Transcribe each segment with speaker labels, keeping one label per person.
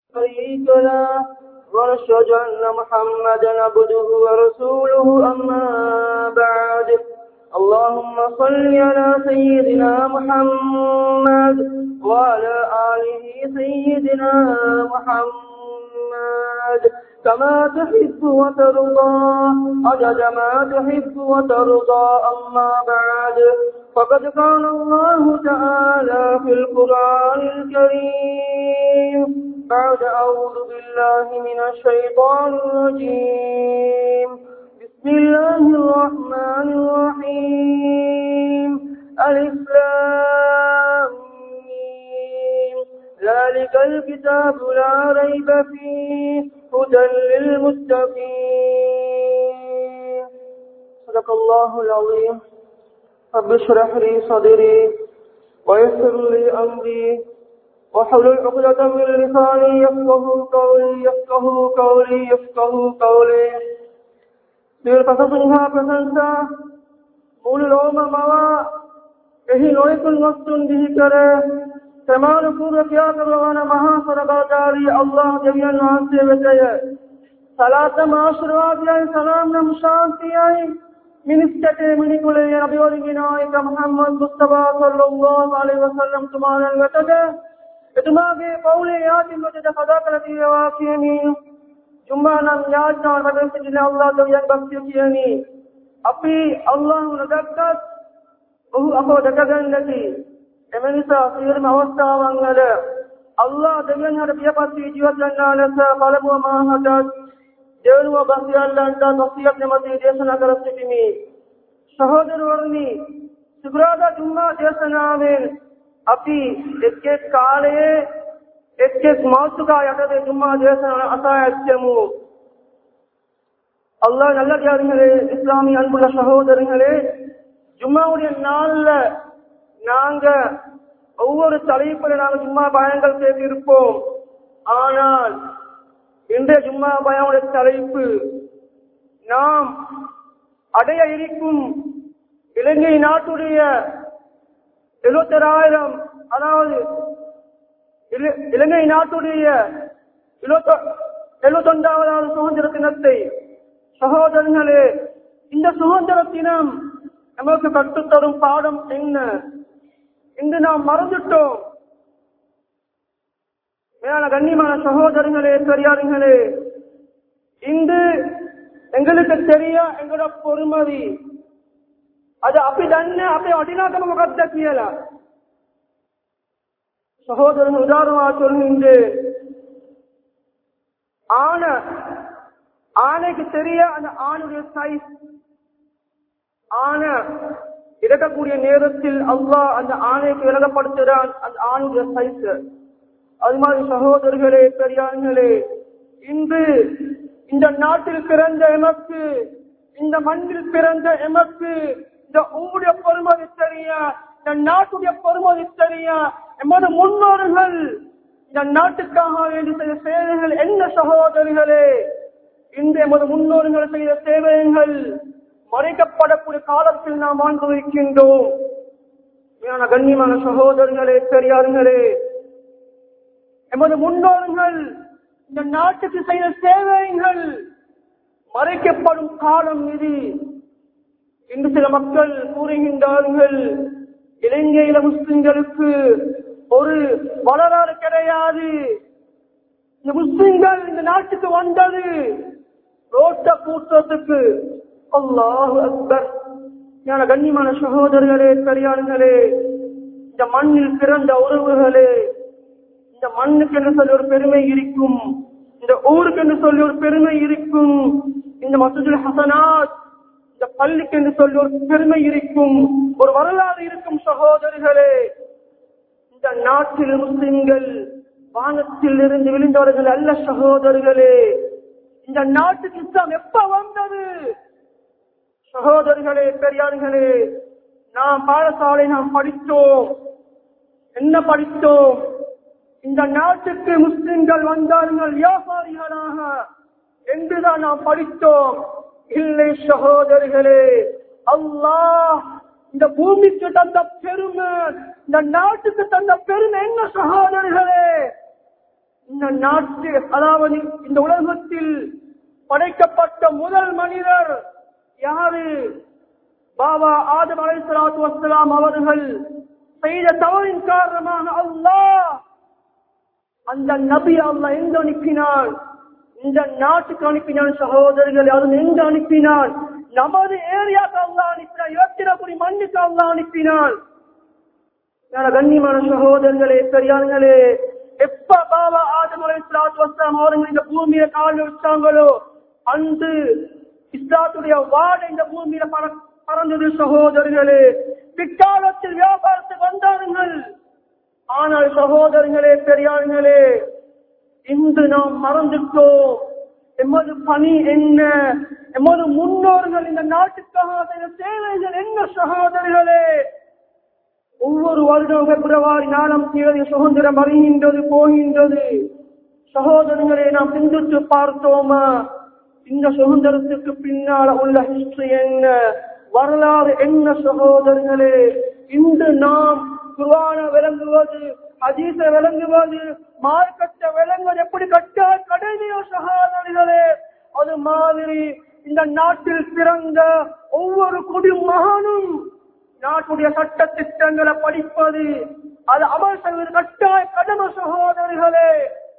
Speaker 1: شريك له ونشهد أن محمدا عبده ورسوله أما بعد اللهم صل على سيدنا محمد وعلى آله سيدنا محمد كما تحب وترضى عدد ما تحب وترضى أما بعد فقد قال الله تعالى في القرآن الكريم بعد أعوذ بالله من الشيطان الرجيم بسم الله الرحمن الرحيم الإسلام ذلك الكتاب لا ريب فيه هدى للمتقين صدق الله العظيم رب اشرح لي صدري ويسر لي أمري وحلل عقدة من لساني يفقه قولي يفقه قولي يفقه قولي සියලු ප්‍රසංසා ප්‍රශංසා මුළු ලෝම මවා එහි නොයෙකුන් වස්තුන් දිහි කර සමාන පූර්ව ක්‍රියා කරවන මහා සරබාධාරී අල්ලාහ් දෙවියන් වහන්සේ වෙතය සලාතම ආශිර්වාදයයි සලාම් නම් ශාන්තියයි මිනිස්කට මිනිකුලේ අභිවදින නායක මුහම්මද් මුස්තෆා සල්ලල්ලාහු අලයිහි වසල්ලම් තුමාණන් වෙතද එතුමාගේ පවුලේ යාතින් වෙතද කතා කළ තියෙනවා කියමින් ජුම්මා නම් යාඥාව වලින් සිටින අල්ලාහ් දෙවියන් බක්තිය කියනි අපි අල්ලාහ් නදක්කත් ඔහු අපව දැකගන්න නැති එම නිසා සියලුම අවස්ථාවන් වල අල්ලාහ් දෙවියන් හට පියපත් වී ජීවත් වන්නා ලෙස පළමුව මාහට දෙවනුව බසියල්ලන්ට තොසියක් නැමැති දේශනා කර සිටිමි සහෝදරවරුනි සුබ්‍රාදා ජුම්මා දේශනාවෙන් අපි එක් එක් කාලයේ එක් එක් මාසුකා යටතේ ஜும்மா தேசன அசாயத்தியமு அல்லாஹ் நல்லடியார்களே இஸ்லாமிய அன்புள்ள சகோதரர்களே ஜும்மாவுடைய நாள்ல நாங்க ஒவ்வொரு தலைப்புல நாங்க ஜும்மா பயங்கள் பேசி இருப்போம் ஆனால் இன்றைய ஜும்மா பயனுடைய தலைப்பு நாம் அடைய இருக்கும் இலங்கை நாட்டுடைய எழுபத்தராயிரம் அதாவது இலங்கை நாட்டுடைய எழுபத்தொன்றாவதாவது சுதந்திர தினத்தை சகோதரர்களே இந்த சுதந்திர தினம் நமக்கு கற்றுத்தரும் பாடம் என்ன இன்று நாம் மறந்துட்டோம் மேலான கண்ணியமான சகோதரர்களே பெரியாருங்களே இன்று எங்களுக்கு தெரியா எங்களோட பொறுமதி அது அப்படி தன்ன அப்படி அடிநாட்டமாக கத்த கீழே சகோதரன் உதாரணமாக சொல்கின்றேன் ஆன ஆணைக்கு தெரிய அந்த ஆணுடைய சைஸ் ஆன இறக்கக்கூடிய நேரத்தில் அவ்வா அந்த ஆணைக்கு விலகப்படுத்துகிறான் அந்த ஆணுடைய சைஸ் அது மாதிரி சகோதரர்களே பெரியார்களே இன்று இந்த நாட்டில் பிறந்த எமக்கு இந்த மண்ணில் பிறந்த எமக்கு இந்த ஊருடைய பொறுமதி தெரிய இந்த நாட்டுடைய பொறுமதி தெரிய எமது முன்னோர்கள் இந்த நாட்டுக்காக வேண்டி செய்த சேவைகள் என்ன சகோதரிகளே இந்த எமது முன்னோர்கள் செய்த சேவைகள் மறைக்கப்படக்கூடிய காலத்தில் நாம் வாழ்ந்து இருக்கின்றோம் கண்ணியமான சகோதரர்களே பெரியார்களே எமது முன்னோர்கள் இந்த நாட்டுக்கு செய்த சேவைகள் மறைக்கப்படும் காலம் இது இன்று சில மக்கள் கூறுகின்றார்கள் இலங்கையில முஸ்லிம்களுக்கு ஒரு வரலாறு கிடையாது இந்த முஸ்லிம்கள் இந்த நாட்டுக்கு வந்தது ரோட்ட கூட்டத்துக்கு அல்லாஹு அக்பர் ஞான கண்ணியமான சகோதரர்களே பெரியார்களே இந்த மண்ணில் பிறந்த உறவுகளே இந்த மண்ணுக்கு என்று சொல்லி ஒரு பெருமை இருக்கும் இந்த ஊருக்கு என்று சொல்லி ஒரு பெருமை இருக்கும் இந்த மசூதுல் ஹசனாத் இந்த பள்ளிக்கு என்று சொல்லி ஒரு பெருமை இருக்கும் ஒரு வரலாறு இருக்கும் சகோதரிகளே இந்த நாட்டில் முஸ்லிம்கள் வானத்தில் இருந்து விழுந்தவர்கள் அல்ல சகோதரர்களே இந்த நாட்டுக்கு இஸ்லாம் எப்ப வந்தது சகோதரர்களே பெரியார்களே நாம் பாடசாலை நாம் படித்தோம் என்ன படித்தோம் இந்த நாட்டுக்கு முஸ்லிம்கள் வந்தார்கள் வியாபாரிகளாக என்றுதான் நாம் படித்தோம் இல்லை சகோதரர்களே அல்லாஹ் இந்த பூமிக்கு தந்த பெருமை இந்த நாட்டுக்கு தந்த பெருமை என்ன சகோதரர்களே இந்த நாட்டு அதாவது இந்த உலகத்தில் படைக்கப்பட்ட முதல் மனிதர் யாரு பாபா ஆதம் அலைசலாத்து வசலாம் அவர்கள் செய்த தவறின் காரணமாக அல்லாஹ் அந்த நபி அல்லாஹ் எங்க அனுப்பினான் இந்த நாட்டுக்கு அனுப்பினான் சகோதரர்கள் அது எங்க அனுப்பினான் நமது ஏரியாக்கு அல்லாஹ் அனுப்பினான் யோத்திரபுரி மண்ணுக்கு அல்லாஹ் அனுப்பினான் ஞான கண்ணியமான சகோதரர்களே பெரியார்களே எப்ப பாபா ஆதம் அலைஹிஸ்ஸலாத்து வஸ்ஸலாம் அவர்கள் இந்த பூமியில கால் வச்சாங்களோ அன்று இஸ்லாத்துடைய வாட இந்த பூமியில பற- பறந்தது சகோதரர்களே பிற்காலத்தில் வியாபாரத்துக்கு வந்தார்கள் ஆனால் சகோதரர்களே பெரியார்களே இன்று நாம் மறந்துட்டோம் எமது பணி என்ன எமது முன்னோர்கள் இந்த நாட்டுக்காக செய்த சேவைகள் என்ன சகோதரர்களே ஒவ்வொரு வருடம் பிப்ரவரி நாலாம் தேதி சுதந்திரம் வருகின்றது போகின்றது சகோதரர்களே நாம் சிந்தித்து பார்த்தோமா இந்த சுதந்திரத்துக்கு பின்னால் உள்ள ஹிஸ்டரி என்ன வரலாறு என்ன சகோதரர்களே இன்று நாம் குர்ஆன விளங்குவது ஹதீஸ விளங்குவது மார்க்கத்தை விளங்குவது எப்படி கட்ட கடைமையோ சகோதரர்களே அது மாதிரி இந்த நாட்டில் பிறந்த ஒவ்வொரு குடிமகனும் நாட்டுடைய சட்ட திட்டங்களை படிப்பது அது அமல் செய்வது கட்டாய கடமை சகோதரர்களே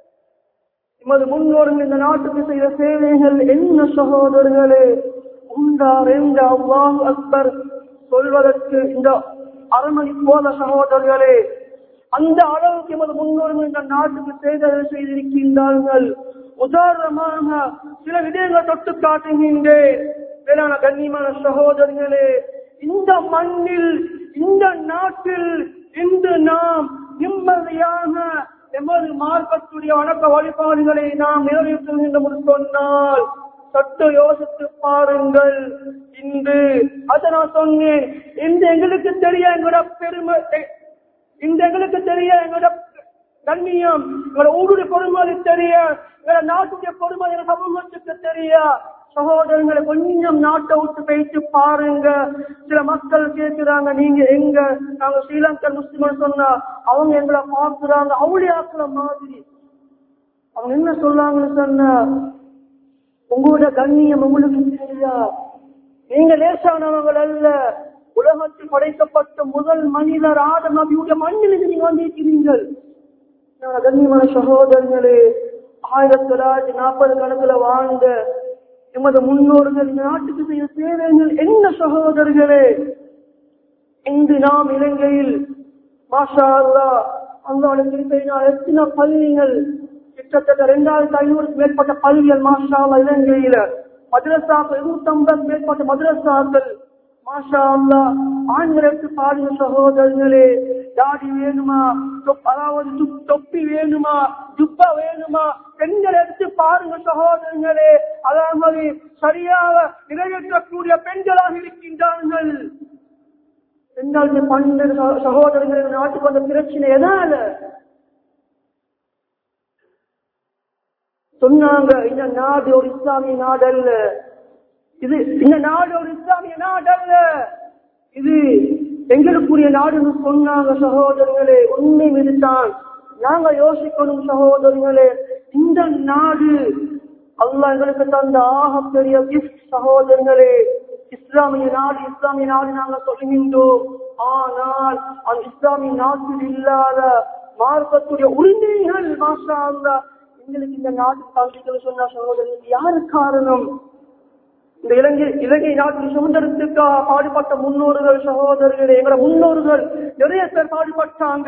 Speaker 1: எமது முன்னோர்கள் இந்த நாட்டுக்கு செய்த சேவைகள் என்ன சகோதரர்களே உண்டார் என்ற அல்லாஹ் அக்பர் சொல்வதற்கு இந்த அரமணி போல சகோதரர்களே அந்த அளவுக்கு எமது முன்னோர்கள் இந்த நாட்டுக்கு செய்ததை செய்திருக்கின்றார்கள் உதாரணமாக சில விடயங்களை தொட்டு காட்டுகின்றேன் வேளாண் கண்ணியமான சகோதரர்களே இந்த மண்ணில் இந்த நாட்டில் இன்று நாம் நிம்மதியாக எமது மார்க்கத்துடைய வணக்க வழிபாடுகளை நாம் நிறைவேற்றுகின்றோம் என்று சொன்னால் சற்று யோசித்து பாருங்கள் இன்று அதை நான் சொன்னேன் இந்த எங்களுக்கு தெரிய எங்களோட பெருமை இந்த எங்களுக்கு தெரிய எங்களோட கண்ணியம் எங்களோட ஊருடைய பொறுமதி தெரிய எங்களோட நாட்டுடைய பொறுமதி எங்க சமூகத்துக்கு தெரிய சகோதரங்களை கொஞ்சம் நாட்டை விட்டு போயிட்டு பாருங்க சில மக்கள் கேட்கிறாங்க நீங்க எங்க நாங்க ஸ்ரீலங்கன் முஸ்லிம் சொன்னா அவங்க எங்களை பார்க்கிறாங்க அவளியாக்குற மாதிரி அவங்க என்ன சொல்றாங்கன்னு சொன்னா உங்களோட கண்ணியம் உங்களுக்கு தெரியா நீங்க லேசானவங்கள் அல்ல உலகத்தில் படைக்கப்பட்ட முதல் மனிதர் ஆதம் நபியுடைய மண்ணில் நீங்க வந்திருக்கிறீர்கள் நான் கண்ணியமான சகோதரர்களே ஆயிரத்தி தொள்ளாயிரத்தி நாற்பது கணக்குல வாழ்ந்த எமது முன்னோர்கள் இந்த நாட்டுக்கு செய்த சேவைகள் என்ன சகோதரர்களே இன்று நாம் இலங்கையில் மாஷா அல்லா அல்லாவுடைய திருப்பதினால் எத்தனை பள்ளிகள் கிட்டத்தட்ட இரண்டாயிரத்தி ஐநூறுக்கு மேற்பட்ட பள்ளிகள் மாஷா அல்லா இலங்கையில மദ്രസാக்கள் இருநூத்தம்பது மேற்பட்ட மദ്രസാக்கள் மாஷா அல்லா ஆண்களுக்கு பாருங்க சகோதரர்களே தாடி வேணுமா தொப்- அதாவது துப்- தொப்பி வேணுமா துப்பா வேணுமா பெண்கள் எடுத்து பாருங்க சகோதரர்களே அதாவது சரியாக நிறைவேற்றக்கூடிய பெண்களாக இருக்கின்றார்கள் பெண்களுடைய பன்னெண்டு சகோ- சகோதரர்கள் நாட்டுக்கு வந்த பிரச்சனை எதால சொன்னாங்க இந்த நாடு ஒரு இஸ்லாமிய நாடு அல்ல இது இந்த நாடு ஒரு இஸ்லாமிய நாடு அல்ல இது எங்களுக்குரிய நாடுன்னு சொன்னாங்க சகோதரர்களே உண்மை இதுதான் நாங்க யோசிக்கணும் சகோதரர்களே இந்த நாடு அல்லாஹ் எங்களுக்கு தந்த ஆக பெரிய கிஃப்ட் சகோதரர்களே இஸ்லாமிய நாடு இஸ்லாமிய நாடு நாங்க சொல்லுகின்றோம் ஆனால் அந்த இஸ்லாமிய நாட்டில் இல்லாத மார்க்கத்துடைய உரிமைகள் மாஷா அல்லாஹ் எங்களுக்கு இந்த நாட்டு தந்திகள் சொன்ன சகோதரர்கள் யாரு காரணம் இந்த இலங்கை இலங்கை நாட்டின் சுதந்திரத்துக்காக பாடுபட்ட முன்னோர்கள் சகோதரர்களே எங்களோட முன்னோர்கள் நிறைய பேர் பாடுபட்டாங்க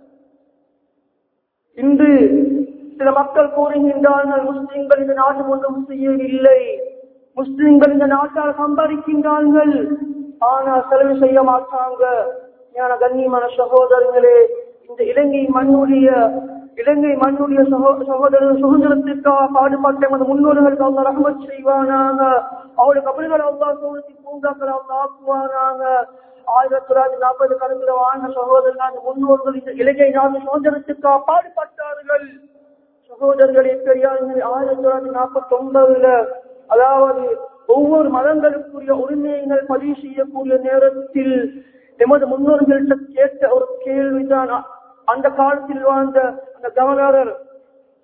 Speaker 1: இன்று சில மக்கள் கூறுகின்றார்கள் முஸ்லிம்கள் இந்த நாட்டு ஒன்றும் செய்யவில்லை முஸ்லிம்கள் இந்த நாட்டால் சம்பாதிக்கின்றார்கள் ஆனால் செலவு செய்ய மாட்டாங்க ஞான கண்ணியமான சகோதரர்களே இந்த இலங்கை மண்ணுடைய இலங்கை மண்ணுடைய சகோ சகோதரர் சுதந்திரத்திற்காக பாடுபட்ட எமது முன்னோர்களுக்கு அவங்க ரஹமத் செய்வானாங்க அவருடைய கபல்களை அல்லா சோழத்தி பூங்காக்களை அவங்க ஆக்குவானாங்க ஆயிரத்தி தொள்ளாயிரத்தி நாற்பது கணக்கில் வாழ்ந்த சகோதரர்கள் அந்த முன்னோர்கள் இந்த இலங்கை நாடு சுதந்திரத்திற்காக பாடுபட்டார்கள் சகோதரர்களே பெரியார்கள் ஆயிரத்தி தொள்ளாயிரத்தி நாற்பத்தி ஒன்பதுல அதாவது ஒவ்வொரு மதங்களுக்குரிய உரிமைகள் பதிவு செய்யக்கூடிய நேரத்தில் எமது முன்னோர்கள்ட்ட கேட்ட ஒரு கேள்விதான் அ- அந்த காலத்தில் வாழ்ந்த அந்த கவர்னர்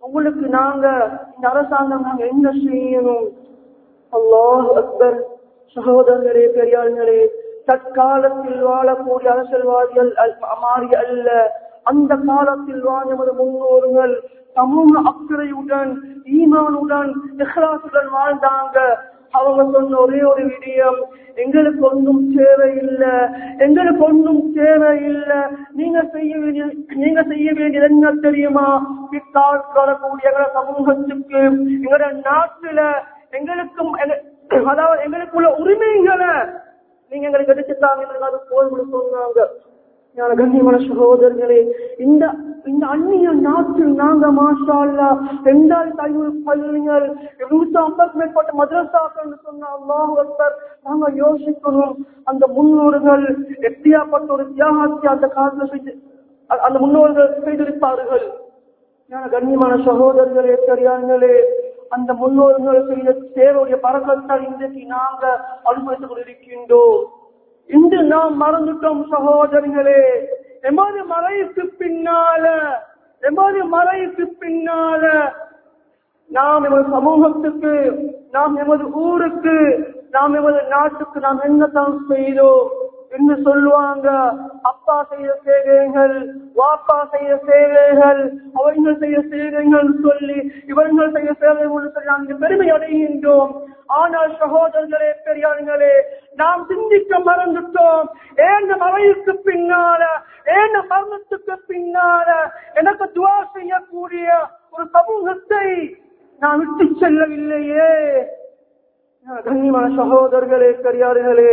Speaker 1: உங்களுக்கு நாங்க இந்த அரசாங்கம் நாங்க என்ன செய்யணும் அல்லாஹ் அக்பர் சகோதரர்களே பெரியார்களே தற்காலத்தில் வாழக்கூடிய அரசியல்வாதிகள் அல்- மாறி அல்ல அந்த காலத்தில் வாழ்ந்தவர் முன்னோர்கள் சமூக அக்கறையுடன் ஈமானுடன் இஹ்லாசுடன் வாழ்ந்தாங்க அவங்க சொன்ன ஒரே ஒரு விடயம் எங்களுக்கு ஒன்றும் தேவை இல்ல எங்களுக்கு ஒன்றும் தேவை இல்ல நீங்க செய்ய வேண்டிய நீங்க செய்ய வேண்டியது என்ன தெரியுமா பிற்கால வரக்கூடிய எங்களோட சமூகத்துக்கு எங்களோட நாட்டுல எங்களுக்கும் எங்க- அதாவது எங்களுக்குள்ள உரிமைகளை நீங்க எங்களுக்கு எடுத்துட்டாங்க அது போய் சொன்னாங்க ஞான கண்ணியமான சகோதரர்களே இந்த இந்த அந்நிய நாட்டில் நாங்க மாஷா அல்லா ரெண்டாயிரத்தி ஐநூறு பள்ளிகள் நூத்தி ஐம்பது மேற்பட்ட மதரசாக்கள் சொன்ன அல்லாஹ் அக்பர் நாங்க யோசிக்கணும் அந்த முன்னோர்கள் எப்படியாப்பட்ட ஒரு தியாகத்தை அந்த காலத்துல செய்து அ- அந்த முன்னோர்கள் செய்திருப்பார்கள் ஞான கண்ணியமான சகோதரர்களே பெரியார்களே அந்த முன்னோர்கள் செய்த சேவையுடைய பறக்கத்தால் இன்றைக்கு நாங்க அனுபவித்துக் கொண்டிருக்கின்றோம் இன்று நாம் மறந்துட்டோம் சகோதரர்களே எமது மறைக்கு பின்னால எமது மறைக்கு பின்னால நாம் எமது சமூகத்துக்கு நாம் எமது ஊருக்கு நாம் எமது நாட்டுக்கு நாம் என்னதான் செய்தோம் என்று சொல்லுவாங்க அப்பா செய்த சேவைகள் வாப்பா செய்த சேவைகள் அவர்கள் செய்த சேவைகள் சொல்லி இவர்கள் செய்த சேவைகள் சொல்லி நாங்கள் பெருமை அடைகின்றோம் ஆனால் சகோதரர்களே பெரியார்களே நாம் சிந்திக்க மறந்துட்டோம் ஏன் மறைவுக்கு பின்னால ஏன் மரணத்துக்கு பின்னால எனக்கு துவா செய்யக்கூடிய ஒரு சமூகத்தை நான் விட்டு செல்லவில்லையே கண்ணியமான சகோதரர்களே பெரியார்களே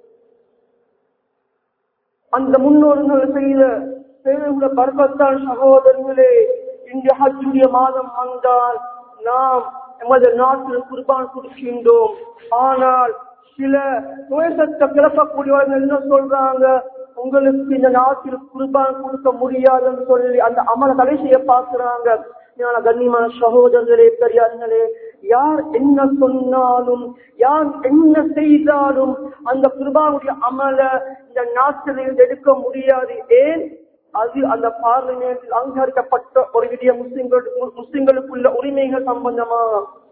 Speaker 1: அந்த முன்னோர்கள் செய்த செய்த பர்வத்தால் சகோதரர்களே இந்த ஹஜ்ஜுடைய மாதம் வந்தால் நாம் எமது நாட்டில் குர்பான் கொடுக்கின்றோம் ஆனால் சில துவேசத்தை கிளப்பக்கூடியவர்கள் என்ன சொல்றாங்க உங்களுக்கு இந்த நாட்டில் குர்பான் கொடுக்க முடியாதுன்னு சொல்லி அந்த அமல தடை செய்ய பார்க்கிறாங்க ஞான கண்ணியமான சகோதரர்களே பெரியார்களே யார் என்ன சொன்னாலும் யார் என்ன செய்தாலும் அந்த குர்பானுடைய அமல இந்த நாட்டில் இருந்து எடுக்க முடியாது ஏன் அது அந்த பார்லிமெண்டில் அங்கீகரிக்கப்பட்ட ஒரு விடிய முஸ்லிம்கள் முஸ்லிம்களுக்குள்ள உரிமைகள் சம்பந்தமா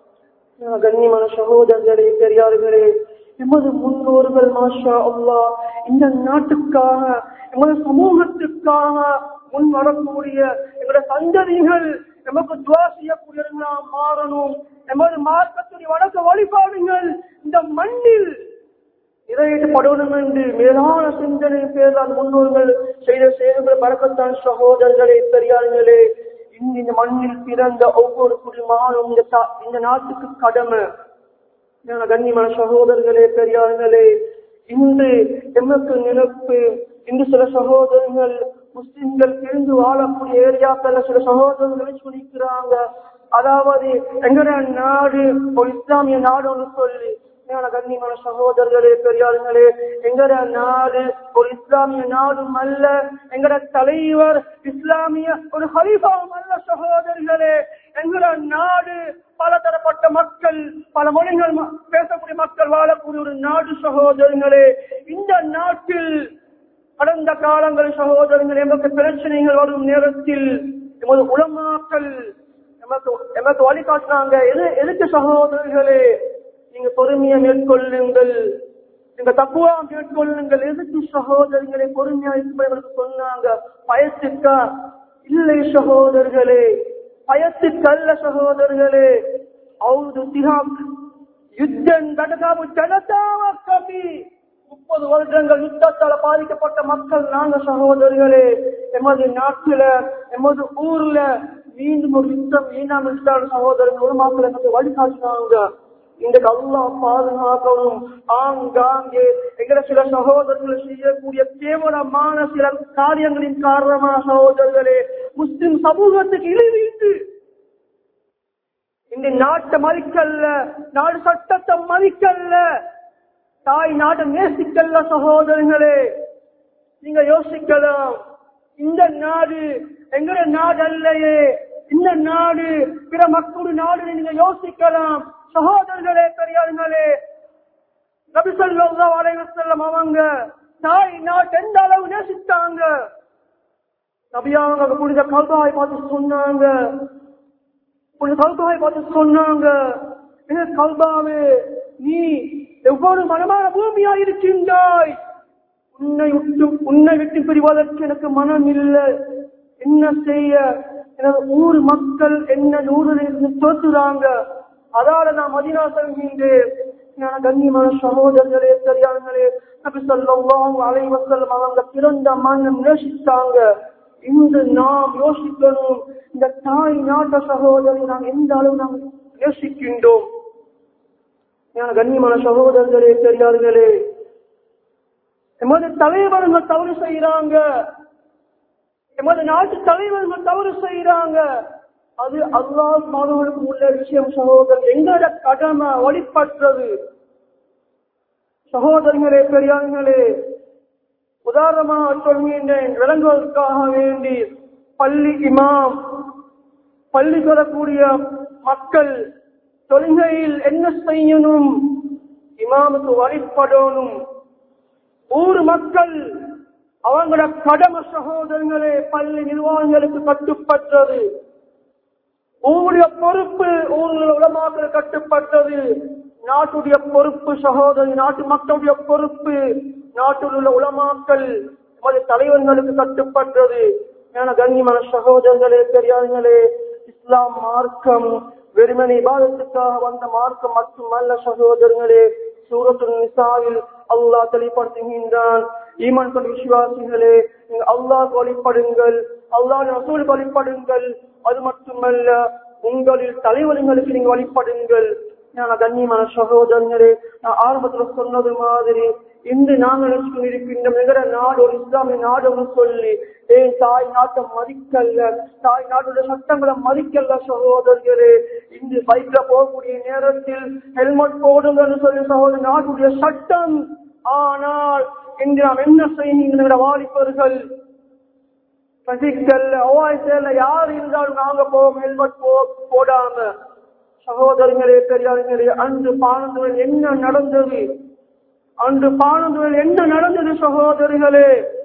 Speaker 1: ஞான கண்ணியமான சகோதரர்களே பெரியார்களே எமது முன்னோர்கள் மாஷா அல்லா இந்த நாட்டுக்காக எமது சமூகத்துக்காக முன் வரக்கூடிய எங்களுடைய சந்ததிகள் எமக்கு துவா செய்யக்கூடியவர்களா மாறணும் எமது மார்க்கத்துடைய வழக்க வழிபாடுகள் இந்த மண்ணில் நிறைவேற்றப்படணும் என்று மேலான சிந்தனை பேரால் முன்னோர்கள் செய்த சேவைகள் பறக்கத்தான் சகோதரர்களே பெரியார்களே இந்த மண்ணில் பிறந்த ஒவ்வொரு குடிமகனும் இந்த தா- இந்த நாட்டுக்கு கடமை ஞான கண்ணியமான சகோதரர்களே பெரியார்களே இன்று எமக்கு நினைப்பு இன்று சில சகோதரர்கள் முஸ்லிம்கள் பிரிந்து வாழக்கூடிய ஏரியாக்கள் சில சகோதரர்களை சொல்லிக்கிறாங்க அதாவது எங்கட நாடு ஒரு இஸ்லாமிய நாடு ஒன்று சொல்லி ஞான கண்ணியமான சகோதரர்களே பெரியார்களே எங்கட நாடு ஒரு இஸ்லாமிய நாடும் அல்ல எங்கட தலைவர் இஸ்லாமிய ஒரு ஹலீஃபாவும் அல்ல சகோதரர்களே எங்கட நாடு பலதரப்பட்ட மக்கள் பல மொழிகள் ம- பேசக்கூடிய மக்கள் வாழக்கூடிய ஒரு நாடு சகோதரர்களே இந்த நாட்டில் கடந்த காலங்கள் சகோதரர்கள் எமக்கு பிரச்சனைகள் வரும் நேரத்தில் எமது உலமாக்கள் எமக்கு எமக்கு வழிகாட்டினாங்க எது எதுக்கு சகோதரர்களே நீங்க பொறுமையை மேற்கொள்ளுங்கள் நீங்க தப்புவா மேற்கொள்ளுங்கள் எதுக்கு சகோதரர்களை பொறுமையா இருப்பவர்களுக்கு சொன்னாங்க பயத்துக்கா இல்லை சகோதரர்களே பயத்துக்கல்ல சகோதரர்களே அவுது திகாக் யுத்தம் கடகாமு ஜனதாவ கபி முப்பது வருடங்கள் யுத்தத்தால் பாதிக்கப்பட்ட மக்கள் நாங்க சகோதரர்களே எமது நாட்டுல எமது ஊர்ல மீண்டும் ஒரு யுத்தம் ஈனாம் இருந்தால் சகோதரர்கள் ஒரு மக்கள் எனக்கு வழிகாட்டினாங்க இன்றைக்கு அல்லாஹ் பாதுகாக்கவும் ஆங்காங்கே எங்களை சில சகோதரர்கள் செய்யக்கூடிய கேவலமான சில காரியங்களின் காரணமாக சகோதரர்களே முஸ்லிம் சமூகத்துக்கு இழிவீட்டு இந்த நாட்டை மதிக்கல்ல நாடு சட்டத்தை மதிக்கல்ல தாய் நாட்டை நேசிக்கல்ல சகோதரர்களே நீங்க யோசிக்கலாம் இந்த நாடு எங்கட நாடு அல்லையே இந்த நாடு பிற மக்களுடைய நாடு நீங்க யோசிக்கலாம் சகோதரர்களே பெரியார்களே நபி ஸல்லல்லாஹு அலைஹி வஸல்லம் அவங்க தாய் நாட்டு எந்த அளவு நேசித்தாங்க நபியாங்க புனித கல்வாய் பார்த்து சொன்னாங்க உன் கல்பாவை பார்த்து சொன்னாங்க "ஏ கல்பாவே நீ எவ்வளவு மனமான பூமியா இருக்கின்றாய் உன்னை விட்டு உன்னை விட்டு பிரிவதற்கு எனக்கு மனம் இல்லை என்ன செய்ய எனது ஊர் மக்கள் என்ன நூறு தோற்றுறாங்க அதால நான் மதினா செல்கின்றேன் ஞான கண்ணியமான சகோதரர்களே சரியானங்களே நபி ஸல்லல்லாஹு அலைஹி வஸல்லம் அவங்க பிறந்த மண்ணம் நேசித்தாங்க இன்று நாம் யோசிக்கணும் இந்த தாய் நாட்ட சகோதரி நாம் எந்த அளவு நாம் நேசிக்கின்றோம் ஞான கண்ணியமான சகோதரர்களே பெரியார்களே எமது தலைவர்கள் தவறு செய்யறாங்க எமது நாட்டு தலைவர்கள் தவறு செய்யறாங்க அது அல்லாஹ் மாணவர்களுக்கு உள்ள விஷயம் சகோதரர் எங்களோட கடமை வழிபற்றது சகோதரர்களே பெரியார்களே உதாரணமாக சொல்கின்றேன் விளங்குவதற்காக வேண்டி பள்ளி இமாம் பள்ளி பெறக்கூடிய மக்கள் தொழுகையில் என்ன செய்யணும் இமாமுக்கு வழிபடணும் ஊர் மக்கள் அவங்களோட கடமை சகோதரங்களே பள்ளி நிர்வாகங்களுக்கு கட்டுப்பட்டது ஊருடைய பொறுப்பு ஊரில் உலமாக்கள் கட்டுப்பட்டது நாட்டுடைய பொறுப்பு சகோதரி நாட்டு மக்களுடைய பொறுப்பு நாட்டில் உள்ள உலமாக்கள் நமது தலைவர்களுக்கு கட்டுப்பட்டது என கண்ணியமான சகோதரர்களே பெரியார்களே இஸ்லாம் மார்க்கம் வெறுமனை இபாதத்துக்காக வந்த மார்க்கம் மட்டுமல்ல சகோதரர்களே சூரத்து நிசாவில் அல்லாஹ் தெளிப்படுத்துகின்றான் ஈமான் கொண்ட விசுவாசிகளே நீங்கள் அல்லாஹ் வழிபடுங்கள் அல்லாஹ் ரசூல் வழிபடுங்கள் அது மட்டுமல்ல உங்களில் தலைவர்களுக்கு நீங்கள் வழிபடுங்கள் ஞான கண்ணியமான சகோதரர்களே நான் ஆரம்பத்துல சொன்னது மாதிரி இன்று நாங்கள் நினைச்சு இருக்கின்றோம் எங்கட நாடு ஒரு இஸ்லாமிய நாடுன்னு சொல்லி ஏன் தாய் நாட்டை மதிக்கல்ல தாய் நாட்டுடைய சட்டங்களை மதிக்கல்ல சகோதரர்களே இன்று பைக்ல போகக்கூடிய நேரத்தில் ஹெல்மெட் போடுங்கன்னு சொல்லி சகோதரர் நாட்டுடைய சட்டம் ஆனால் இன்று நாம் என்ன செய்கின்ற வாலிபர்கள் பசிக்கல்ல அவாய்ச்சல்ல யார் இருந்தாலும் நாங்க போவோம் ஹெல்மெட் போ போடாம சகோதரர்களே பெரியார்களே அன்று பானந்துவில் என்ன நடந்தது அன்று பானந்துவில் என்ன நடந்தது சகோதரிகளே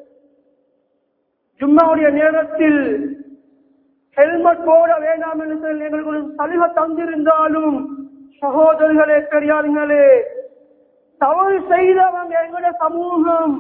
Speaker 1: ஜும்மாவுடைய நேரத்தில் ஹெல்மெட் போட வேண்டாம் என்று சொல்லி எங்களுக்கு ஒரு சலுகை தந்திருந்தாலும் சகோதரிகளே பெரியார்களே தவறு செய்தவங்க எங்களுடைய சமூகம்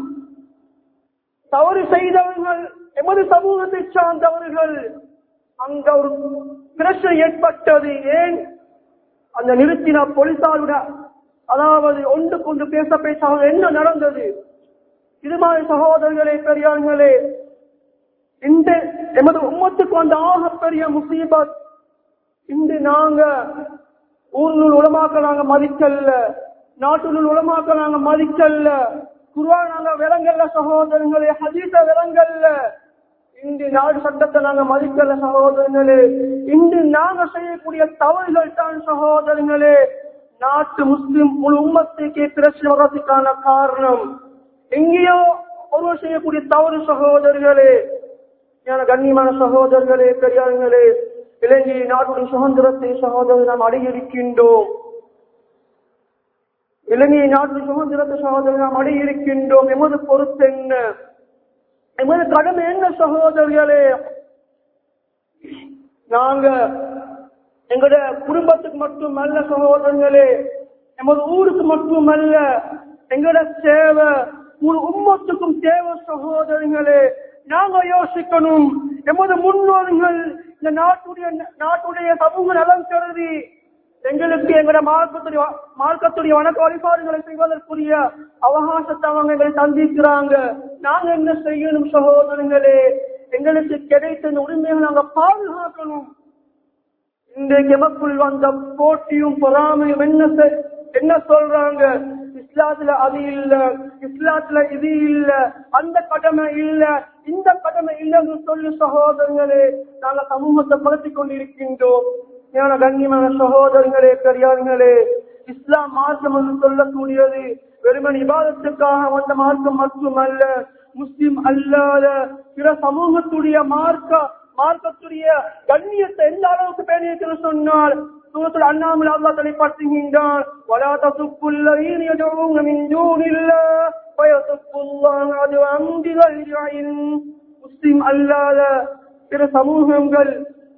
Speaker 1: தவறு செய்தவர்கள் எமது சமூகத்தை சார்ந்தவர்கள் அங்க ஒரு பிரச்சனை ஏற்பட்டது ஏன் அந்த நிறுத்தின போலீசாருட அதாவது ஒன்று கொண்டு பேச பேச என்ன நடந்தது இது மாதிரி சகோதரர்களே பெரியார்களே இந்த எமது உம்மத்துக்கு வந்த ஆக பெரிய முசீபத் இன்று நாங்க ஊரில் உலமாக்க நாங்க மதிக்கல்ல நாட்டில் உலமாக்க நாங்க மதிக்கல்ல குருவான் நாங்க விலங்கல்ல சகோதரங்களே ஹதீச விலங்கல்ல இன்று நாடு சட்டத்தை நாங்க மதிக்கல சகோதரங்களே இன்று நாங்க செய்யக்கூடிய தவறுகள் தான் சகோதரங்களே நாட்டு முஸ்லிம் முழு உம்மத்துக்கே பிரச்சனை வர்றதுக்கான காரணம் எங்கேயோ ஒருவர் செய்யக்கூடிய தவறு சகோதரர்களே ஞான கண்ணியமான சகோதரர்களே பெரியார்களே இலங்கை நாட்டுடைய சுதந்திரத்தை சகோதரர் நாம் அடையிருக்கின்றோம் இலங்கை நாட்டுடைய சுதந்திரத்தை சகோதரர் நாம் அடையிருக்கின்றோம் எமது பொறுப்பு என்ன எமது கடமை என்ன சகோதரர்களே நாங்க எங்களுடைய குடும்பத்துக்கு மட்டும் அல்ல சகோதரர்களே எமது ஊருக்கு மட்டும் அல்ல எங்களோட சேவை ஒரு உம்மத்துக்கும் தேவை சகோதரர்களே நாங்க யோசிக்கணும் எமது முன்னோர்கள் இந்த நாட்டுடைய நாட்டுடைய சமூக நலம் கருதி எங்களுக்கு எங்களோட மார்க்கத்துடைய மார்க்கத்துடைய வணக்க வழிபாடுகளை செய்வதற்குரிய அவகாசத்தை அவங்க எங்களை சந்திக்கிறாங்க நாங்க என்ன செய்யணும் சகோதரங்களே எங்களுக்கு கிடைத்த இந்த உரிமையை நாங்க பாதுகாக்கணும் இன்றைக்கு எமக்குள் வந்த போட்டியும் பொறாமையும் என்ன செ- என்ன சொல்றாங்க இஸ்லாத்துல அது இல்ல இஸ்லாத்துல இது இல்ல அந்த கடமை இல்ல இந்த கடமை இல்லைன்னு சொல்லி சகோதரர்களே நாங்க சமூகத்தை படுத்திக் கொண்டிருக்கின்றோம் ஞான கண்ணியமான சகோதரர்களே பெரியார்களே இஸ்லாம் மார்க்கம் என்று சொல்லக்கூடியது வெறுமன் இபாதத்துக்காக வந்த மார்க்கம் மட்டுமல்ல முஸ்லிம் அல்லாத பிற சமூகத்துடைய மார்க்க மார்க்கத்துடைய கண்ணியத்தை எந்த அளவுக்கு பேணியிருக்கிறது சொன்னால் சூரத்தில் அண்ணாமல் அல்லா தலைப்படுத்துகின்றான் ولا تسبوا الذين يدعون من دون الله ويسبوا الله عدوا بغير علم முஸ்லிம் அல்லாத பிற சமூகங்கள்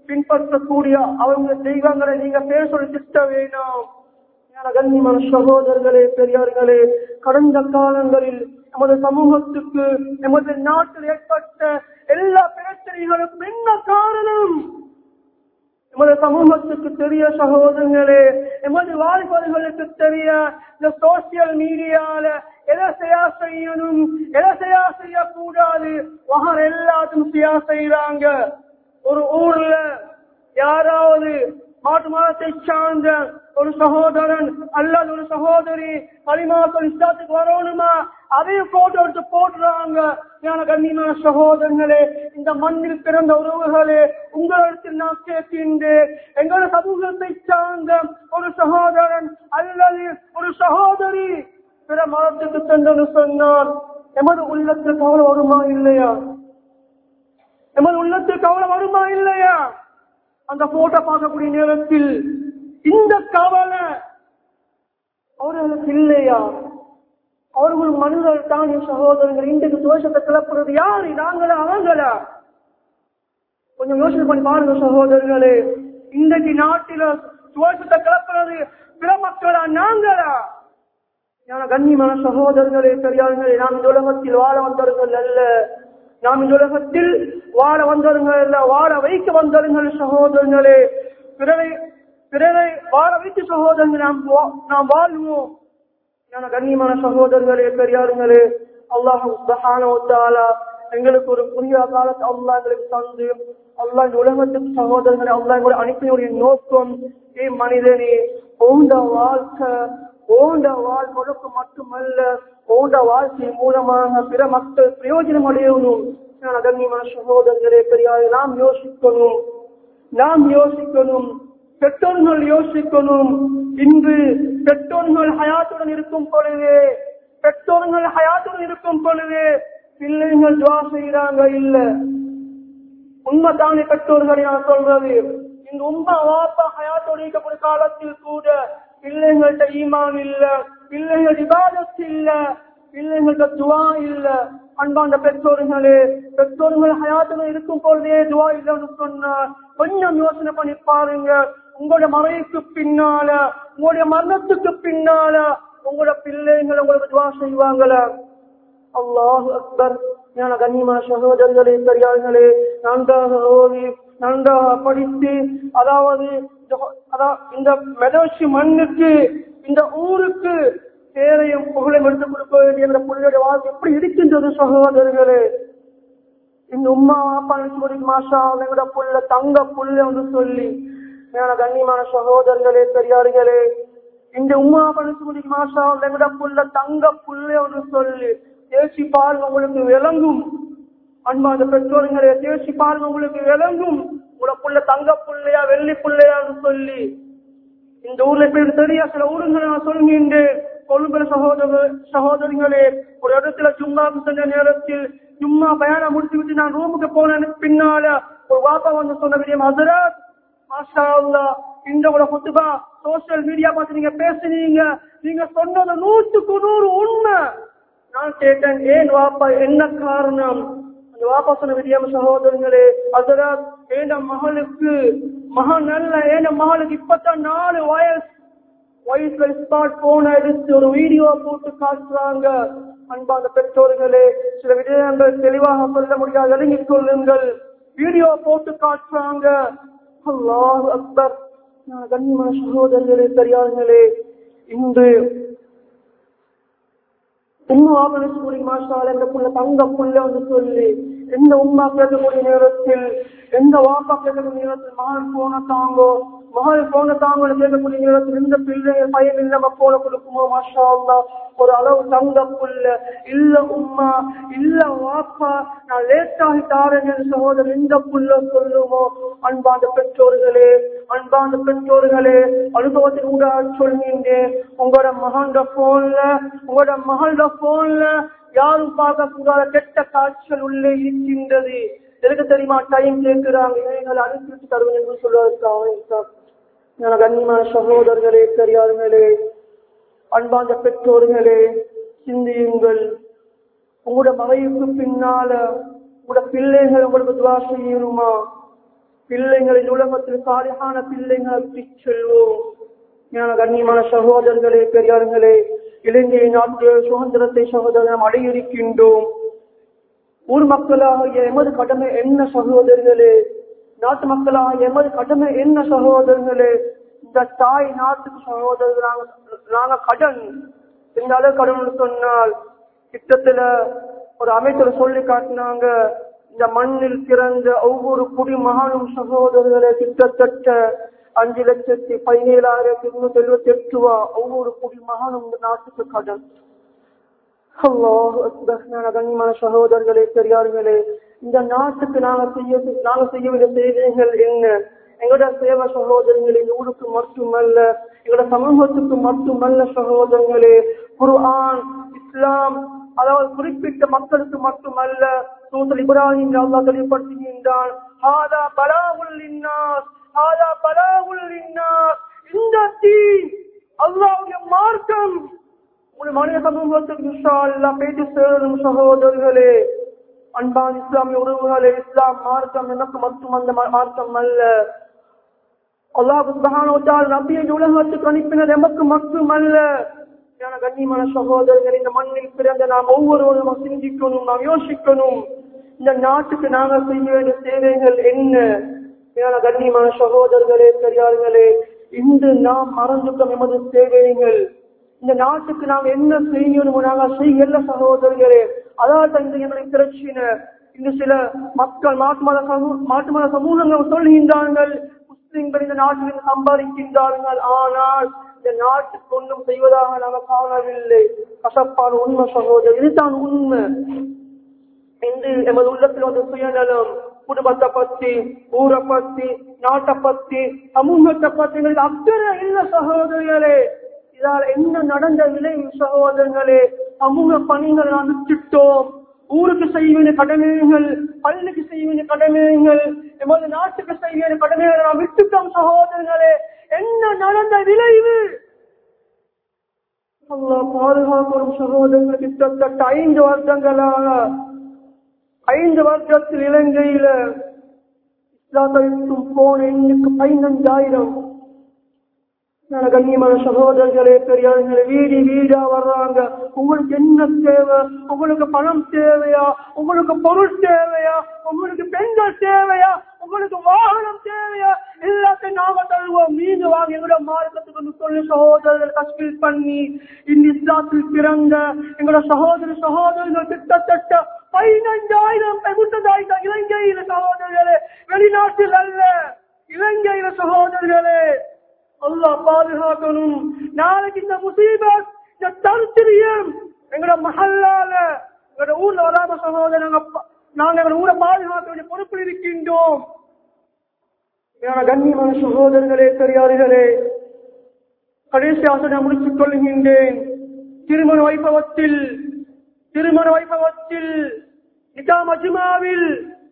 Speaker 1: பின்பற்றக்கூடிய அவங்க தெய்வங்களை நீங்க பேர் சொல்லி திட்ட வேணாம் ஞான கண்ணியமான சகோதரர்களே பெரியார்களே கடந்த காலங்களில் நமது சமூகத்துக்கு நமது நாட்டில் ஏற்பட்ட எல்லா பிரச்சனைகளுக்கும் என்ன காரணம் எமது சமூகத்துக்கு தெரிய சகோதரங்களே எமது வாலிபர்களுக்கு தெரிய இந்த சோசியல் மீடியால எதை செய்யா செய்யணும் எதை செய்யா செய்யக்கூடாது வகர் எல்லாத்தையும் செய்யா செய்யறாங்க ஒரு ஊர்ல யாராவது மாட்டு மதத்தை சார்ந்த ஒரு சகோதரன் அல்லது ஒரு சகோதரி களிமாக்கள் இஸ்லாத்துக்கு வரணுமா அதையும் போட்டோ எடுத்து போட்டுறாங்க ஞான கண்ணியமான சகோதரர்களே இந்த மண்ணில் பிறந்த உறவுகளே உங்களிடத்தில் நான் கேட்கின்றேன் எங்களோட சமூகத்தை சார்ந்த ஒரு சகோதரன் அல்லது ஒரு சகோதரி பிற மதத்துக்கு சென்று சொன்னால் எமது உள்ளத்தில் கவலை வருமா இல்லையா எமது உள்ளத்தில் கவலை வருமா இல்லையா அந்த போட்டோ பார்க்கக்கூடிய நேரத்தில் இந்த கவலை அவர்களுக்கு இல்லையா அவர்கள் மனிதர் தான் என் சகோதரர்கள் இன்றைக்கு தோஷத்தை கிளப்புறது யாரு நாங்களா அவங்களா கொஞ்சம் யோசனை பண்ணி பாருங்க சகோதரர்களே இன்றைக்கு நாட்டில தோஷத்தை கிளப்புறது பிற மக்களா நாங்களா ஞான கண்ணியமான சகோதரர்களே பெரியார்களே நாம் இந்த உலகத்தில் வாழ வந்தவர்கள் அல்ல நாம் இந்த உலகத்தில் வாழ வந்தவர்கள் அல்ல வாழ வைக்க வந்தவர்கள் சகோதரர்களே பிறரை பிறரை வாழ வைத்து சகோதரர்கள் நாம் வா- நாம் வாழ்வோம் ஞான கண்ணியமான சகோதரர்களே பெரியாருங்களே அல்லாஹ் சுப்ஹானஹு வ தஆலா எங்களுக்கு ஒரு புதிய காலத்தை அல்லாஹ் எங்களுக்கு தந்து அல்லாஹ் இந்த உலகத்துக்கு சகோதரர்களை அல்லாஹ் எங்களுடைய அனுப்பினுடைய நோக்கம் ஏ மனிதனே ஓண்ட வாழ்க்கை ஓண்ட வாழ் முழுக்க மட்டுமல்ல ஓண்ட வாழ்க்கை மூலமாக பிற மக்கள் பிரயோஜனம் அடையணும் ஞான கண்ணியமான சகோதரர்களே பெரியாரை நாம் யோசிக்கணும் நாம் யோசிக்கணும் பெற்றோர்கள் யோசிக்கணும் இன்று பெற்றோர்கள் ஹயாத்துடன் இருக்கும் பொழுது பெற்றோர்கள் ஹயாத்துடன் இருக்கும் பொழுது பிள்ளைகள் துவா செய்யறாங்க இல்ல உண்மைதானே பெற்றோர்களை நான் சொல்றது இந்த உண்மை வாப்பா ஹயாத்தோடு இருக்கக்கூடிய காலத்தில் கூட பிள்ளைங்கள்ட்ட ஈமான் இல்ல பிள்ளைகள் விவாதத்து இல்ல பிள்ளைங்கள்ட்ட துவா இல்ல அன்பாண்ட பெற்றோர்களே பெற்றோர்கள் ஹயாத்துல இருக்கும் பொழுதே துவா இல்லைன்னு சொன்னா கொஞ்சம் யோசனை பண்ணி பாருங்க உங்களுடைய மறைவுக்கு பின்னால உங்களுடைய மரணத்துக்கு பின்னால உங்களோட பிள்ளைகள் உங்களுக்கு துவா செய்வாங்களா அல்லாஹ் அக்பர் ஞான கண்ணியமான சகோதரர்களே பெரியார்களே நன்றாக ஓதி நன்றாக படித்து அதாவது இந்த- அதா- இந்த மெதோஷி மண்ணுக்கு இந்த ஊருக்கு பேரையும் புகழையும் எடுத்துக் கொடுக்க வேண்டிய இந்த புள்ளியுடைய வாழ்க்கை எப்படி இருக்கின்றது சகோதரர்களே இந்த உம்மா அப்பா நினைச்சு மாஷா எங்களோட புள்ள தங்க புள்ள என்று சொல்லி ஞான கண்ணியமான சகோதரர்களே பெரியார்களே இந்த உம்மா அப்பா நினைச்சு மாஷா எங்களோட புள்ள தங்க புள்ள என்று சொல்லி தேசி பாருங்க உங்களுக்கு விளங்கும் அன்பான பெற்றோர்களே தேசி பாருங்க உங்களுக்கு விளங்கும் உங்களோட புள்ள தங்க புள்ளையா வெள்ளி புள்ளையான்னு சொல்லி இந்த ஊர்ல இப்ப எனக்கு தெரியா சில ஊருங்களை நான் சொல்கின்றேன் கொழும்புல சகோதர சகோதரிகளே ஒரு இடத்துல ஜும்மாக்கு சென்ற நேரத்தில் ஜும்மா பயணம் முடிச்சு விட்டு நான் ரூமுக்கு போன பின்னால ஒரு வாப்பா வந்து சொன்ன விடியம் ஹசரத் மாஷா அல்லாஹ் இந்த ஒரு குத்துபா சோசியல் மீடியா பார்த்து நீங்க பேசுனீங்க நீங்க சொன்னது நூற்றுக்கு நூறு உண்மை நான் கேட்டேன் ஏன் வாப்பா என்ன காரணம் அந்த வாப்பா சொன்ன விடியம் சகோதரங்களே ஹசரத் ஏன் மகளுக்கு மகன் நல்ல ஏன் மகளுக்கு இப்பதான் நாலு வயசு வயசுல ஸ்மார்ட் போன் எடுத்து ஒரு வீடியோ போட்டு காட்டுறாங்க அன்பான பெற்றோர்களே சில விடயங்கள் தெளிவாக சொல்ல முடியாது விளங்கிக் கொள்ளுங்கள் வீடியோ போட்டு காட்டுறாங்க அல்லாஹ் அக்பர் நான் கண்ணியமான சகோதரர்களே பெரியார்களே இன்று உம்மா ஆபரேஷன் மாஷால் எந்த புள்ள தங்க புள்ள வந்து சொல்லி எந்த உம்மா கேட்கக்கூடிய நேரத்தில் எந்த வாப்பா கேட்கக்கூடிய நேரத்தில் மகள் போன தாங்கோ மகள் போன தாங்கோ கேட்கக்கூடிய நேரத்தில் எந்த பிள்ளை பையன் இல்லாம போன கொடுக்குமோ மாஷா அல்லா ஒரு அளவு தங்க புள்ள இல்ல உம்மா இல்ல வாப்பா நான் லேட் ஆகி தாரேன் என் சகோதரர் எந்த புள்ள சொல்லுமோ அன்பாந்த பெற்றோர்களே அன்பாந்த பெற்றோர்களே அனுபவத்தின் கூட சொல்கின்றேன் உங்களோட மகன்ட போன்ல உங்களோட மகளோட போன்ல யாரும் பார்க்க கூடாத கெட்ட காட்சிகள் உள்ளே இருக்கின்றது எனக்கு தெரியுமா டைம் கேட்கிறாங்க இவைகளை அனுப்பிவிட்டு தருவேன் என்று சொல்வதற்காக எனக்கு கண்ணியமான சகோதரர்களே பெரியார்களே அன்பாந்த பெற்றோர்களே சிந்தியுங்கள் உங்களோட மறைவுக்கு பின்னால உங்களோட பிள்ளைகள் உங்களுக்கு துவா செய்யணுமா பிள்ளைகளின் உலகத்தில் சாலியான பிள்ளைங்களை விட்டுச் செல்வோம் ஞான கண்ணியமான சகோதரர்களே பெரியார்களே இலங்கை நாட்டு சுதந்திரத்தை சகோதரம் அடையிருக்கின்றோம் ஊர் மக்களாக எமது கடமை என்ன சகோதரர்களே நாட்டு மக்களாக எமது கடமை என்ன சகோதரர்களே இந்த தாய் நாட்டுக்கு சகோதரர்கள் நாங்க நாங்க கடன் இந்த அளவு கடன் சொன்னால் கிட்டத்துல ஒரு அமைச்சர் சொல்லி காட்டினாங்க இந்த மண்ணில் பிறந்த ஒவ்வொரு குடிமகனும் சகோதரர்களே கிட்டத்தட்ட அஞ்சு லட்சத்தி பதினேழாயிரத்தி இருநூத்தி எழுபத்தி எட்டு ரூபா ஒவ்வொரு குடிமகனும் இந்த நாட்டுக்கு கடன் அல்லாஹ் அக்பர். ஞான கண்ணியமான சகோதரர்களே பெரியார்களே இந்த நாட்டுக்கு நாங்க செய்ய நாங்க செய்ய வேண்டிய சேவைகள் என்ன எங்களோட சேவை சகோதரங்களே இந்த ஊருக்கு மட்டுமல்ல எங்களோட சமூகத்துக்கு மட்டுமல்ல சகோதரங்களே குர்ஆன் இஸ்லாம் அதாவது குறிப்பிட்ட மக்களுக்கு மட்டுமல்ல சூசல் இப்ராஹிம் அல்லா தெளிவுபடுத்துகின்றான் ஹாதா பலாவுல் லின்னாஸ் ஹாதா பலாவுல் லின்னாஸ் இந்த தீன் அல்லாஹ்வுடைய மார்க்கம் ஒரு மனித சமூகத்துக்கு இன்ஷா அல்லாஹ் பேச்சு சேரும் சகோதரர்களே அன்பான இஸ்லாமிய உறவுகளே இஸ்லாம் மார்க்கம் எனக்கு மட்டுமல்ல மா- மார்க்கம் அல்ல அல்லாஹ் சுப்ஹானஹு வ தஆலா நபியை இந்த உலகத்துக்கு அனுப்பினது எமக்கு மட்டுமல்ல ஞான கண்ணியமான சகோதரர்கள் இந்த மண்ணில் பிறந்த நாம் ஒவ்வொருவரும் சிந்திக்கணும் நாம் யோசிக்கணும் இந்த நாட்டுக்கு நாங்கள் செய்ய வேண்டிய சேவைகள் என்ன ஞான கண்ணியமான சகோதரர்களே பெரியார்களே இன்று நாம் மறந்துட்டோம் எமது சேவைகள் இந்த நாட்டுக்கு நாம் என்ன செய்யணும் நாங்கள் செய்யல சகோதரர்களே அதாவது இந்த எங்களுடைய பிரச்சனை இன்று சில மக்கள் மாட்டு மத சமூக மாட்டு மத சமூகங்கள் சொல்கின்றார்கள் முஸ்லிம்கள் இந்த நாட்டில் சம்பாதிக்கின்றார்கள் ஆனால் இந்த நாட்டுக்கு ஒன்றும் செய்வதாக நாங்கள் காணவில்லை கசப்பான உண்மை சகோதரர் இதுதான் உண்மை இன்று எமது உள்ளத்தில் வந்து சுயநலம் குடும்பத்தை பத்தி ஊரை பத்தி நாட்டை பத்தி சமூகத்தை பத்தி எங்களுக்கு அக்கறை இல்ல சகோதரிகளே இதால் என்ன நடந்த விளைவு சகோதரர்களே சமூக பணிகள் நாம் விட்டுட்டோம் ஊருக்கு செய்ய வேண்டிய கடமைகள் பள்ளிக்கு செய்ய வேண்டிய கடமைகள் எமது நாட்டுக்கு செய்ய வேண்டிய கடமைகளை நாம் விட்டுட்டோம் சகோதரர்களே என்ன நடந்த விளைவு அல்லாஹ் பாதுகாக்கும் சகோதரர்கள் கிட்டத்தட்ட ஐந்து வருடங்களாக ஐந்து வருடத்தில் இலங்கையில இஸ்லாத்தையும் போன எண்ணுக்கு பதினஞ்சாயிரம் நல்ல கண்ணியமான சகோதரர்களே பெரியார்களே வீடு வீடா வர்றாங்க உங்களுக்கு என்ன தேவை உங்களுக்கு பணம் தேவையா உங்களுக்கு பொருள் தேவையா உங்களுக்கு பெண்கள் தேவையா உங்களுக்கு வாகனம் தேவையா எல்லாத்தையும் நாம தருவோம் நீங்க வாங்க எங்களோட மார்க்கத்துக்கு வந்து சொல்லி சகோதரர்கள் கஷ்டீல் பண்ணி இந்த இஸ்லாத்தில் பிறந்த எங்களோட சகோதர சகோதரர்கள் கிட்டத்தட்ட பதினஞ்சாயிரம் முப்பதாயிரம் இலங்கையில சகோதரர்களே வெளிநாட்டில் அல்ல இலங்கையில சகோதரர்களே அல்லாஹ் பாதுகாக்கணும் நாளைக்கு இந்த முசீபத் இந்த தருத்திரியம் எங்களோட மஹல்லால எங்களோட ஊர்ல வராம சகோதரன் நாங்க எங்களோட ஊரை பாதுகாக்க வேண்டிய பொறுப்பில் இருக்கின்றோம் எங்களோட கண்ணியமான சகோதரர்களே பெரியார்களே கடைசியாக நான் முடித்துக் கொள்கின்றேன் திருமண வைபவத்தில் திருமண வைபவத்தில் நிகா மஜ்மாவில்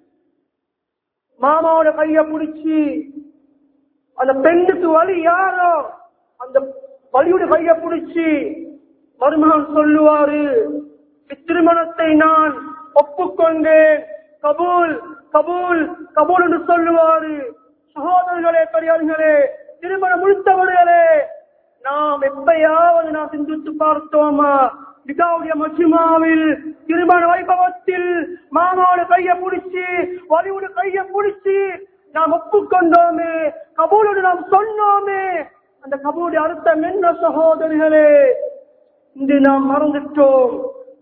Speaker 1: மாமாவோட கைய பிடிச்சி அந்த பெண்ணுக்கு வழி யாரோ அந்த வழியோட கைய பிடிச்சி மருமகன் சொல்லுவாரு இத்திருமணத்தை நான் ஒப்புக்கொண்டேன் கபூல் கபூல் கபூல் என்று சொல்லுவாரு சகோதரர்களே பெரியார்களே திருமணம் முடித்தவர்களே நாம் எப்பயாவது நாம் சிந்தித்து பார்த்தோமா நிகாவுடைய மஜ்மாவில் திருமண வைபவத்தில் மாமாவோட கைய பிடிச்சி வலியோட கைய பிடிச்சி நாம் ஒப்புக்கொண்டோமே கபூலோடு நாம் சொன்னோமே அந்த கபூலுடைய அர்த்தம் என்ன சகோதரிகளே இன்று நாம் மறந்துட்டோம்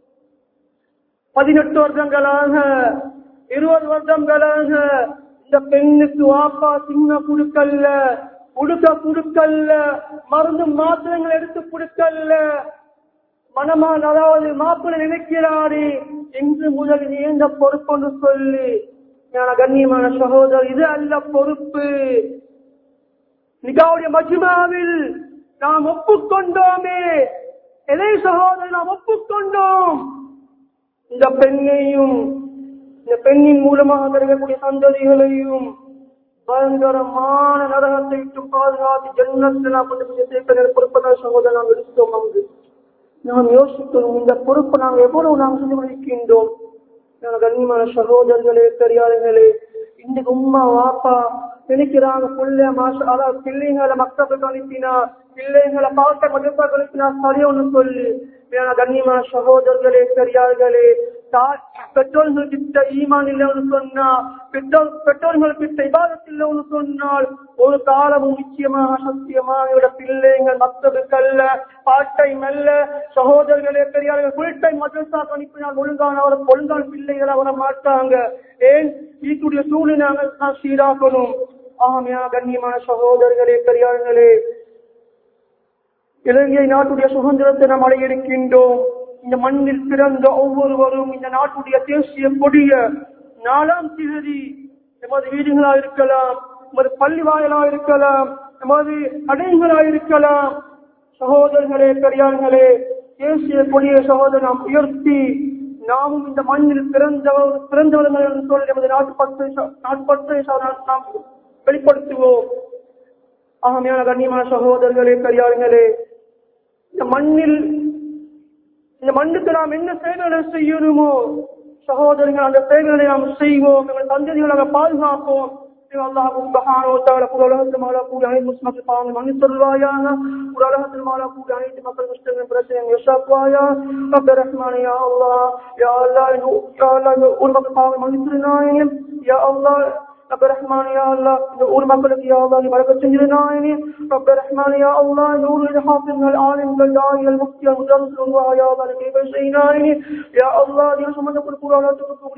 Speaker 1: பதினெட்டு வருடங்களாக இருபது வருடங்களாக இந்த பெண்ணுக்கு வாப்பா சின்ன குடுக்கல்ல உடுக்க குடுக்கல்ல மருந்து மாத்திரங்கள் எடுத்து குடுக்கல்ல மனமான அதாவது மாப்பிள்ளை நினைக்கிறாரு என்று முதல் நீ எந்த பொறுப்புன்னு சொல்லி ஞான கண்ணியமான சகோதரர் இது அல்ல பொறுப்பு நிகாவுடைய மஜ்மாவில் நாம் ஒப்புக்கொண்டோமே எதை சகோதரர் நாம் ஒப்புக்கொண்டோம் இந்த பெண்ணையும் இந்த பெண்ணின் மூலமாக கிடைக்கக்கூடிய சந்ததிகளையும் பயங்கரமான நரகத்தை விட்டு பாதுகாத்து ஜன்னத்தில் நாம் கொண்டு போய் சேர்க்கிற பொறுப்பை சகோதரர் நாம் எடுத்தோம் அங்கு நாம் யோசிக்கணும் இந்த பொறுப்பை நாம் எவ்வளவு நாம் செஞ்சு முடிக்கின்றோம் கண்ணியமான சகோதரர்களே பெரியார்களே இன்னைக்கு உம்மா வாப்பா நினைக்கிறாங்க புள்ள மாஷா அல்லா பிள்ளைங்களை மக்தபுக்கு அனுப்பினா பிள்ளைங்களை பார்க்க மதுப்பாக்கு அனுப்பினா சரியோன்னு சொல்லி ஏன்னா கண்ணியமான சகோதரர்களே பெரியார்களே தா- பெற்றோர்கள் கிட்ட ஈமான் இல்லைன்னு சொன்னா பெற்றோர் பெற்றோர்கள் கிட்ட இபாதத் இல்லைன்னு சொன்னால் ஒரு காலமும் நிச்சயமாக சத்தியமாக இவட பிள்ளைங்கள் மக்தபுக்கல்ல பார்ட் டைம் அல்ல சகோதரர்களே பெரியார்கள் ஃபுல் டைம் மதரசா அனுப்பினால் ஒழுங்கான அவர் ஒழுங்கான பிள்ளைகளை வர மாட்டாங்க ஏன் வீட்டுடைய சூழ்நிலை நாங்கள் தான் சீராக்கணும் ஆமையா கண்ணியமான சகோதரர்களே பெரியார்களே இலங்கை நாட்டுடைய சுதந்திரத்தை நாம் அடையிருக்கின்றோம் இந்த மண்ணில் பிறந்த ஒவ்வொருவரும் இந்த நாட்டுடைய தேசிய கொடிய நாலாம் திகதி எமது வீடுகளா இருக்கலாம் எமது பள்ளி வாயிலா இருக்கலாம் எமது கடைகளா இருக்கலாம் சகோதரர்களே பெரியார்களே தேசிய கொடிய சகோதரர் நாம் உயர்த்தி நாமும் இந்த மண்ணில் பிறந்தவர் பிறந்தவர்கள் என்று சொல்லி எமது நாட்டு பற்றை நாட்டு பற்றை நாம் வெளிப்படுத்துவோம் ஆகமையான கண்ணியமான சகோதரர்களே பெரியார்களே இந்த மண்ணில் இந்த மண்ணுக்கு நாம் என்ன செயல்களை செய்யணுமோ சகோதரர்கள் அந்த செயல்களை நாம் செய்வோம் எங்கள் சந்ததிகளை நாங்கள் பாதுகாப்போம் அல்லாஹ் சுப்ஹானஹு வ தஆலா உலகத்தில் மாலா கூடிய அனைத்து முஸ்லிம்கள் பாவங்கள் மன்னி சொல்வாயாக உலகத்தில் மாலா கூடிய அனைத்து மக்கள் முஸ்லிம்கள் பிரச்சனை யஷாக்வாயா ரப்ப ரஹ்மான் யா அல்லாஹ் யா அல்லாஹ் யா அல்லாஹ் உலகத்தில் பாவங்கள் மன்னிச்சிருநாயனே யா அல்லாஹ் رب الرحمن يا الله نور مقلك يا الله بركة سجلنا عيني رب الرحمن يا الله نور الحافظ العالم الداعي المفتي المدرس الله يا الله كيف شيء عيني يا الله يا سمد القرآن